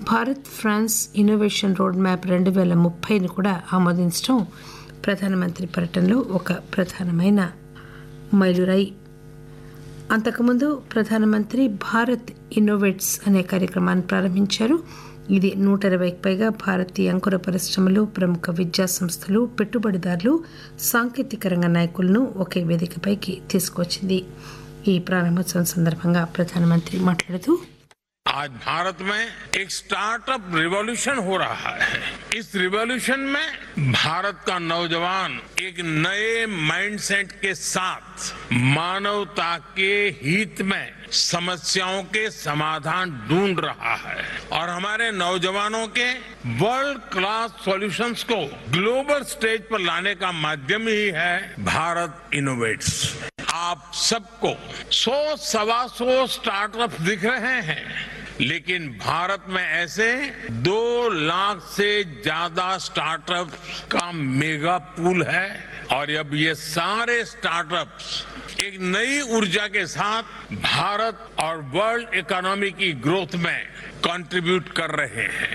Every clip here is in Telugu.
Bharat France innovation road map రెండు వేల ముప్పైని కూడా ఆమోదించడం ప్రధానమంత్రి పర్యటనలో ఒక ప్రధానమైన మైలురాయి అంతకుముందు ప్రధానమంత్రి భారత్ ఇన్నోవేట్స్ అనే కార్యక్రమాన్ని ప్రారంభించారు ఇది నూట ఇరవైకి పైగా భారతీయ అంకుర పరిశ్రమలు ప్రముఖ విద్యా సంస్థలు పెట్టుబడిదారులు సాంకేతిక రంగ నాయకులను ఒకే వేదికపైకి తీసుకొచ్చింది ఈ ప్రారంభోత్సవం సందర్భంగా ప్రధానమంత్రి మాట్లాడుతూ आज भारत में एक स्टार्टअप रिवॉल्यूशन हो रहा है इस रिवॉल्यूशन में भारत का नौजवान एक नए माइंडसेट के साथ मानवता के हित में समस्याओं के समाधान ढूंढ रहा है और हमारे नौजवानों के वर्ल्ड क्लास सॉल्यूशंस को ग्लोबल स्टेज पर लाने का माध्यम ही है भारत इनोवेट्स आप सबको सौ सवा सौ स्टार्टअप दिख रहे हैं लेकिन भारत में ऐसे दो लाख से ज्यादा स्टार्टअप का मेगा पूल है और अब ये सारे स्टार्टअप्स एक नई ऊर्जा के साथ भारत और वर्ल्ड इकोनॉमी की ग्रोथ में कंट्रीब्यूट कर रहे हैं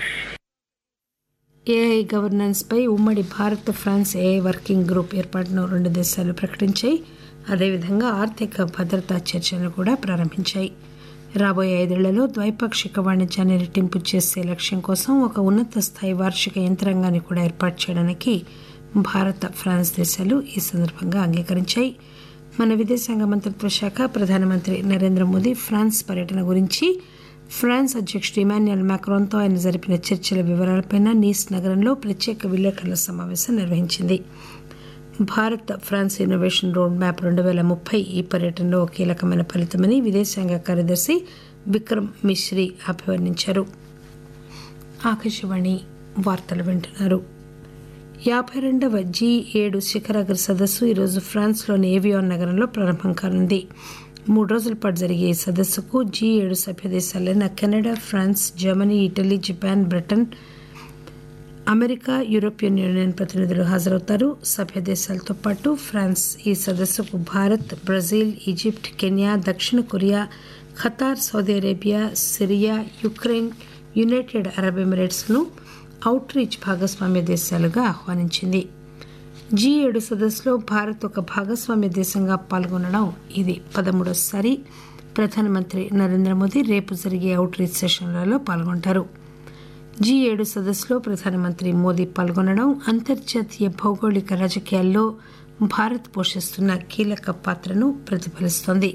ఏఐ గవర్నెన్స్ పై ఉమ్మడి Bharat France AI working group ఏర్పాటును రెండు దేశాలు ప్రకటించాయి అదేవిధంగా ఆర్థిక భద్రతా చర్చలను కూడా ప్రారంభించాయి రాబోయే ఐదేళ్లలో ద్వైపాక్షిక వాణిజ్యాన్ని రెట్టింపు చేసే లక్ష్యం కోసం ఒక ఉన్నత స్థాయి వార్షిక యంత్రాంగాన్ని కూడా ఏర్పాటు చేయడానికి భారత ఫ్రాన్స్ దేశాలు ఈ సందర్భంగా అంగీకరించాయి మన విదేశాంగ మంత్రిత్వ శాఖ ప్రధానమంత్రి నరేంద్ర మోదీ ఫ్రాన్స్ పర్యటన గురించి ఫ్రాన్స్ అధ్యక్షుడు ఇమాన్యుయల్ మ్యాక్రోన్తో ఆయన జరిపిన చర్చల వివరాలపై నీస్ నగరంలో ప్రత్యేక విలేకరుల సమావేశం నిర్వహించింది Bharat France innovation road map రెండు వేల ముప్పై ఈ పర్యటనలో కీలకమైన ఫలితమని విదేశాంగ కార్యదర్శి విక్రమ్ మిశ్రీ అభివర్ణించారు ఆకాశవాణి వార్తలు వింటున్నారు యాభై రెండవ జీ ఏడు శిఖరాగ్ర సదస్సు ఈరోజు ఫ్రాన్స్లోని ఏవియాన్ నగరంలో ప్రారంభం కానుంది మూడు రోజుల పాటు జరిగే ఈ సదస్సుకు జీ ఏడు సభ్య దేశాలైన Canada France Germany Italy Japan Britain America European Union ప్రతినిధులు హాజరవుతారు సభ్య దేశాలతో పాటు ఫ్రాన్స్ ఈ సదస్సుకు భారత్ బ్రెజిల్ ఈజిప్ట్ కెన్యా దక్షిణ Korea Qatar Saudi Arabia Syria Ukraine United Arab ఎమిరేట్స్ను అవుట్ రీచ్ భాగస్వామ్య దేశాలుగా ఆహ్వానించింది జీ ఏడు సదస్సులో భారత్ ఒక భాగస్వామ్య దేశంగా పాల్గొనడం ఇది పదమూడోసారి ప్రధానమంత్రి నరేంద్ర మోదీ రేపు జరిగే అవుట్ రీచ్ సెషన్లలో పాల్గొంటారు జీ ఏడు సదస్సులో ప్రధానమంత్రి మోదీ పాల్గొనడం అంతర్జాతీయ భౌగోళిక రాజకీయాల్లో భారత్ పోషిస్తున్న కీలక పాత్రను ప్రతిఫలిస్తోంది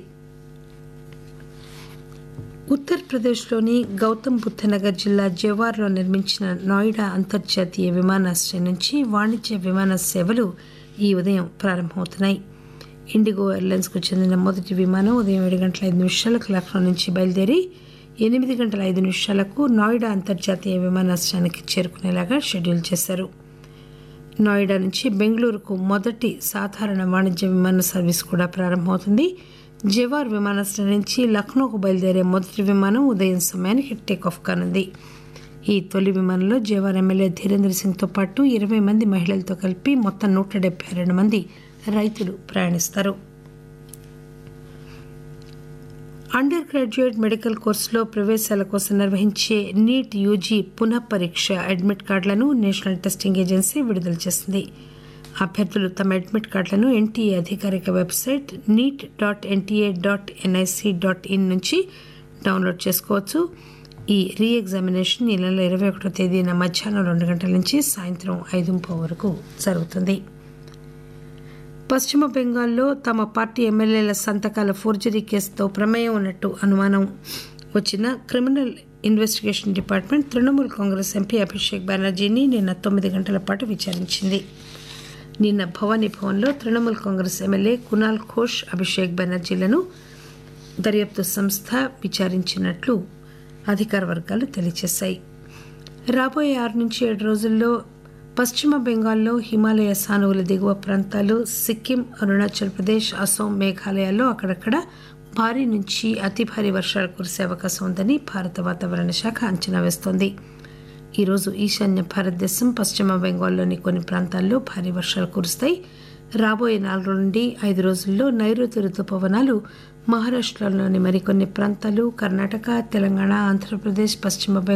ఉత్తరప్రదేశ్లోని గౌతమ్ బుద్ధనగర్ జిల్లా జవార్లో నిర్మించిన నోయిడా అంతర్జాతీయ విమానాశ్రయం నుంచి వాణిజ్య విమాన సేవలు ఈ ఉదయం ప్రారంభమవుతున్నాయి ఇండిగో ఎయిర్లైన్స్కు చెందిన మొదటి విమానం ఉదయం ఏడు గంటల ఐదు నిమిషాలకు లక్నో నుంచి బయలుదేరి ఎనిమిది గంటల ఐదు నిమిషాలకు నోయిడా అంతర్జాతీయ విమానాశ్రయానికి చేరుకునేలాగా షెడ్యూల్ చేశారు నోయిడా నుంచి బెంగళూరుకు మొదటి సాధారణ వాణిజ్య విమాన సర్వీస్ కూడా ప్రారంభమవుతుంది జవార్ విమానాశ్రయం నుంచి లక్నోకు బయలుదేరే మొదటి విమానం ఉదయం సమయానికి టేకాఫ్ కానుంది ఈ తొలి విమానంలో జవార్ ఎమ్మెల్యే ధీరేంద్ర సింగ్తో పాటు ఇరవై మంది మహిళలతో కలిపి మొత్తం నూట డెబ్బై రెండు మంది రైతులు ప్రయాణిస్తారు అండర్ గ్రాడ్యుయేట్ మెడికల్ కోర్సులో ప్రవేశాల కోసం నిర్వహించే నీట్ యూజీ పునః పరీక్ష అడ్మిట్ కార్డులను నేషనల్ టెస్టింగ్ ఏజెన్సీ విడుదల చేసింది అభ్యర్థులు తమ అడ్మిట్ కార్డులను ఎన్టీఏ అధికారిక website NEET dot NTA dot NIC dot in నుంచి డౌన్లోడ్ చేసుకోవచ్చు ఈ రీ ఎగ్జామినేషన్ ఈ నెల ఇరవై ఒకటో తేదీన మధ్యాహ్నం రెండు గంటల నుంచి సాయంత్రం ఐదు వరకు జరుగుతుంది పశ్చిమ బెంగాల్లో తమ పార్టీ ఎమ్మెల్యేల సంతకాల ఫోర్జరీ కేసుతో ప్రమేయం ఉన్నట్టు అనుమానం వచ్చిన criminal investigation department Trinamool Congress MP Abhishek బెనర్జీని నిన్న తొమ్మిది గంటల పాటు విచారించింది నిన్న భవానీ భవన్లో తృణమూల్ కాంగ్రెస్ ఎమ్మెల్యే కునాల్ ఘోష్ అభిషేక్ బెనర్జీలను దర్యాప్తు సంస్థ విచారించినట్లు అధికార వర్గాలు తెలియజేశాయి రాబోయే ఆరు నుంచి ఏడు రోజుల్లో పశ్చిమ బెంగాల్లో హిమాలయ సానువుల దిగువ ప్రాంతాలు సిక్కిం అరుణాచల్ ప్రదేశ్ అసోం మేఘాలయాల్లో అక్కడక్కడ భారీ నుంచి అతి భారీ వర్షాలు కురిసే అవకాశం ఉందని భారత వాతావరణ శాఖ అంచనా వేస్తోంది ఈరోజు ఈశాన్య భారతదేశం పశ్చిమ బెంగాల్లోని కొన్ని ప్రాంతాల్లో భారీ వర్షాలు కురుస్తాయి రాబోయే నాలుగు నుండి ఐదు రోజుల్లో నైరుతి రుతుపవనాలు మహారాష్ట్రలోని మరికొన్ని ప్రాంతాలు కర్ణాటక తెలంగాణ ఆంధ్రప్రదేశ్ పశ్చిమ బెంగాల్